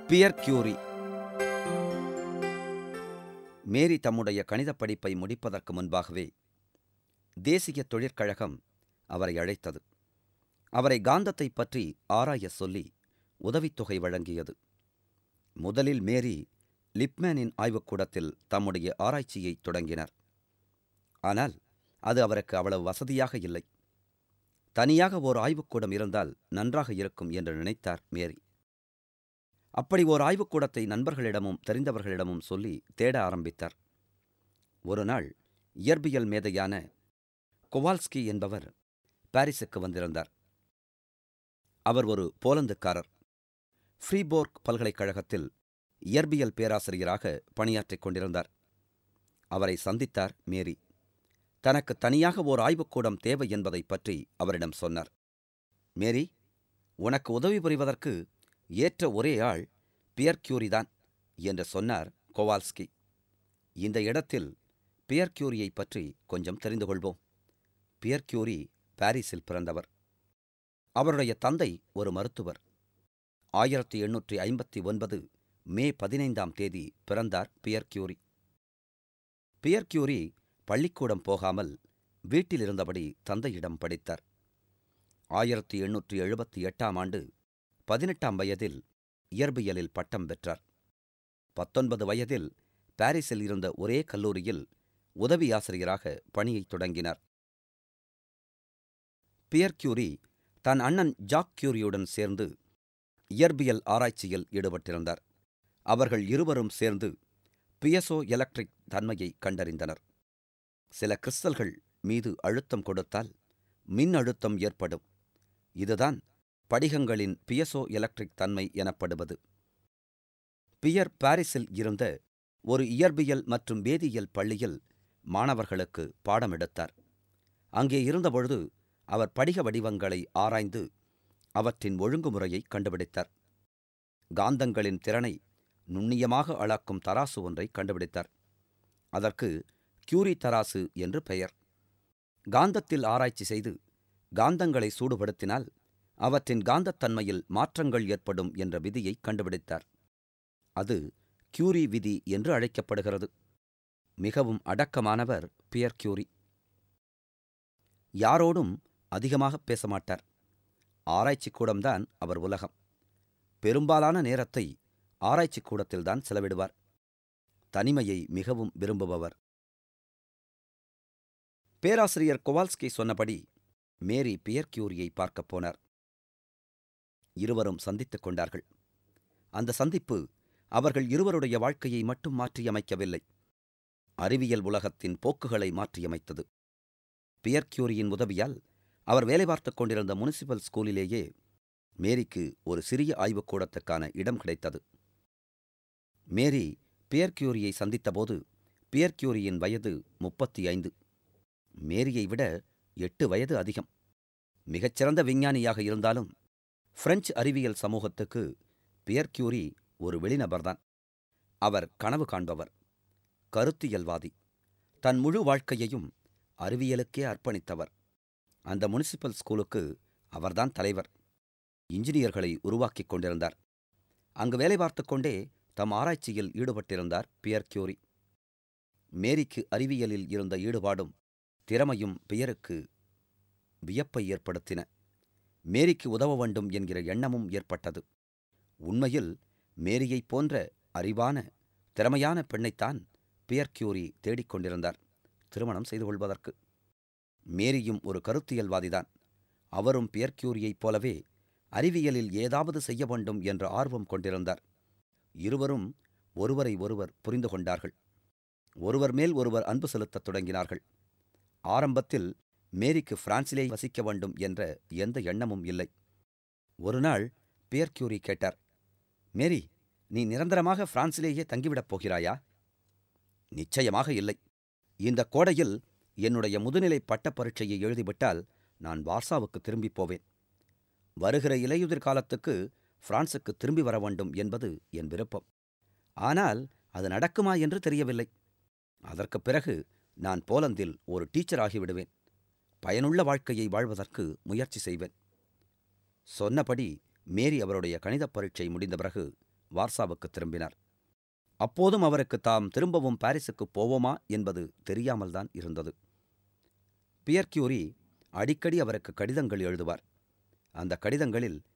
pier Curie மேரி தம்முடைய கணிதப் படிப்பை முடிப்பதற்கு முன்பாகவே தேசிய தொழிற்கழகம் அவரை அழைத்தது அவரை காந்தத்தைப் பற்றி ஆராயச் சொல்லி உதவித்தொகை வழங்கியது முதலில் மேரி லிப்மேனின் ஆய்வுக்கூடத்தில் தம்முடைய ஆராய்ச்சியை தொடங்கினார் ஆனால் அது அவருக்கு அவ்வளவு வசதியாக இல்லை தனியாக ஓர் ஆய்வுக்கூடம் இருந்தால் நன்றாக இருக்கும் என்று நினைத்தார் மேரி அப்படி ஓர் ஆய்வுக்கூடத்தை நண்பர்களிடமும் தெரிந்தவர்களிடமும் சொல்லி தேட ஆரம்பித்தார் ஒரு நாள் இயற்பியல் மேதையான கொவால்ஸ்கி என்பவர் பாரிஸுக்கு வந்திருந்தார் அவர் ஒரு போலந்துக்காரர் ஃப்ரீபோர்க் பல்கலைக்கழகத்தில் இயற்பியல் பேராசிரியராக பணியாற்றிக் கொண்டிருந்தார் அவரை சந்தித்தார் மேரி தனக்கு தனியாக ஓர் ஆய்வுக்கூடம் தேவை என்பதைப் பற்றி அவரிடம் சொன்னார் மேரி உனக்கு உதவி புரிவதற்கு ஏற்ற ஒரே ஆள் பியர் கியூரிதான் என்று சொன்னார் கோவால்ஸ்கி இந்த இடத்தில் பியர் கியூரியைப் பற்றி கொஞ்சம் தெரிந்து கொள்வோம் பியர் கியூரி பாரிஸில் பிறந்தவர் அவருடைய தந்தை ஒரு மருத்துவர் ஆயிரத்தி எண்ணூற்றி ஐம்பத்தி ஒன்பது மே பதினைந்தாம் தேதி பிறந்தார் பியர் கியூரி பியர் கியூரி பள்ளிக்கூடம் போகாமல் வீட்டில் இருந்தபடி தந்தையிடம் படித்தார் ஆயிரத்தி எண்ணூற்றி எழுபத்தி எட்டாம் ஆண்டு பதினெட்டாம் வயதில் இயற்பியலில் பட்டம் பெற்றார் பத்தொன்பது வயதில் பாரிஸில் இருந்த ஒரே கல்லூரியில் உதவி ஆசிரியராக பணியைத் தொடங்கினார் பியர் கியூரி தன் அண்ணன் ஜாக் கியூரியுடன் சேர்ந்து இயற்பியல் ஆராய்ச்சியில் ஈடுபட்டிருந்தார் அவர்கள் இருவரும் சேர்ந்து பியசோ எலக்ட்ரிக் தன்மையை கண்டறிந்தனர் சில கிறிஸ்டல்கள் மீது அழுத்தம் கொடுத்தால் மின் அழுத்தம் ஏற்படும் இதுதான் படிகங்களின் பியசோ எலக்ட்ரிக் தன்மை எனப்படுவது பியர் பாரிஸில் இருந்த ஒரு இயற்பியல் மற்றும் வேதியியல் பள்ளியில் மாணவர்களுக்கு பாடம் எடுத்தார் அங்கே இருந்தபொழுது அவர் படிக வடிவங்களை ஆராய்ந்து அவற்றின் ஒழுங்குமுறையை கண்டுபிடித்தார் காந்தங்களின் திறனை நுண்ணியமாக அளக்கும் தராசு ஒன்றை கண்டுபிடித்தார் அதற்கு கியூரி தராசு என்று பெயர் காந்தத்தில் ஆராய்ச்சி செய்து காந்தங்களை சூடுபடுத்தினால் அவற்றின் காந்தத்தன்மையில் மாற்றங்கள் ஏற்படும் என்ற விதியை கண்டுபிடித்தார் அது கியூரி விதி என்று அழைக்கப்படுகிறது மிகவும் அடக்கமானவர் பியர் கியூரி யாரோடும் அதிகமாக பேச மாட்டார் ஆராய்ச்சி கூடம்தான் அவர் உலகம் பெரும்பாலான நேரத்தை ஆராய்ச்சி கூடத்தில்தான் செலவிடுவார் தனிமையை மிகவும் விரும்புபவர் பேராசிரியர் கொவால்ஸ்கி சொன்னபடி மேரி பியர் கியூரியை பார்க்கப் போனார் இருவரும் சந்தித்துக் கொண்டார்கள் அந்த சந்திப்பு அவர்கள் இருவருடைய வாழ்க்கையை மட்டும் மாற்றியமைக்கவில்லை அறிவியல் உலகத்தின் போக்குகளை மாற்றியமைத்தது பியர் கியூரியின் உதவியால் அவர் வேலை பார்த்துக் கொண்டிருந்த முனிசிபல் ஸ்கூலிலேயே மேரிக்கு ஒரு சிறிய ஆய்வுக்கூடத்துக்கான இடம் கிடைத்தது மேரி பியர் கியூரியை சந்தித்தபோது பியர் கியூரியின் வயது முப்பத்தி ஐந்து மேரியை விட எட்டு வயது அதிகம் மிகச்சிறந்த விஞ்ஞானியாக இருந்தாலும் பிரெஞ்சு அறிவியல் சமூகத்துக்கு பியர் கியூரி ஒரு வெளிநபர்தான் அவர் கனவு காண்பவர் கருத்தியல்வாதி தன் முழு வாழ்க்கையையும் அறிவியலுக்கே அர்ப்பணித்தவர் அந்த முனிசிபல் ஸ்கூலுக்கு அவர்தான் தலைவர் இன்ஜினியர்களை உருவாக்கிக் கொண்டிருந்தார் அங்கு வேலை பார்த்துக் கொண்டே தம் ஆராய்ச்சியில் ஈடுபட்டிருந்தார் பியர் கியூரி மேரிக்கு அறிவியலில் இருந்த ஈடுபாடும் திறமையும் பியருக்கு வியப்பை ஏற்படுத்தின மேரிக்கு உதவ வேண்டும் என்கிற எண்ணமும் ஏற்பட்டது உண்மையில் மேரியைப் போன்ற அறிவான திறமையான பெண்ணைத்தான் பியர் கியூரி தேடிக்கொண்டிருந்தார் திருமணம் செய்து கொள்வதற்கு மேரியும் ஒரு கருத்தியல்வாதிதான் அவரும் பியர் கியூரியைப் போலவே அறிவியலில் ஏதாவது செய்ய வேண்டும் என்ற ஆர்வம் கொண்டிருந்தார் இருவரும் ஒருவரை ஒருவர் புரிந்து கொண்டார்கள் ஒருவர் மேல் ஒருவர் அன்பு செலுத்தத் தொடங்கினார்கள் ஆரம்பத்தில் மேரிக்கு பிரான்சிலே வசிக்க வேண்டும் என்ற எந்த எண்ணமும் இல்லை ஒரு நாள் பியர் கியூரி கேட்டார் மேரி நீ நிரந்தரமாக பிரான்சிலேயே தங்கிவிடப் போகிறாயா நிச்சயமாக இல்லை இந்த கோடையில் என்னுடைய முதுநிலை பட்டப் பரீட்சையை எழுதிவிட்டால் நான் வார்சாவுக்கு திரும்பிப் போவேன் வருகிற இலையுதிர் காலத்துக்கு பிரான்சுக்கு திரும்பி வர வேண்டும் என்பது என் விருப்பம் ஆனால் அது நடக்குமா என்று தெரியவில்லை அதற்குப் பிறகு நான் போலந்தில் ஒரு டீச்சர் ஆகிவிடுவேன் பயனுள்ள வாழ்க்கையை வாழ்வதற்கு முயற்சி செய்வேன் சொன்னபடி மேரி அவருடைய கணிதப் பரீட்சை முடிந்த பிறகு வார்சாவுக்கு திரும்பினார் அப்போதும் அவருக்கு தாம் திரும்பவும் பாரிஸுக்கு போவோமா என்பது தெரியாமல்தான் இருந்தது பியர் கியூரி அடிக்கடி அவருக்கு கடிதங்கள் எழுதுவார் அந்த கடிதங்களில்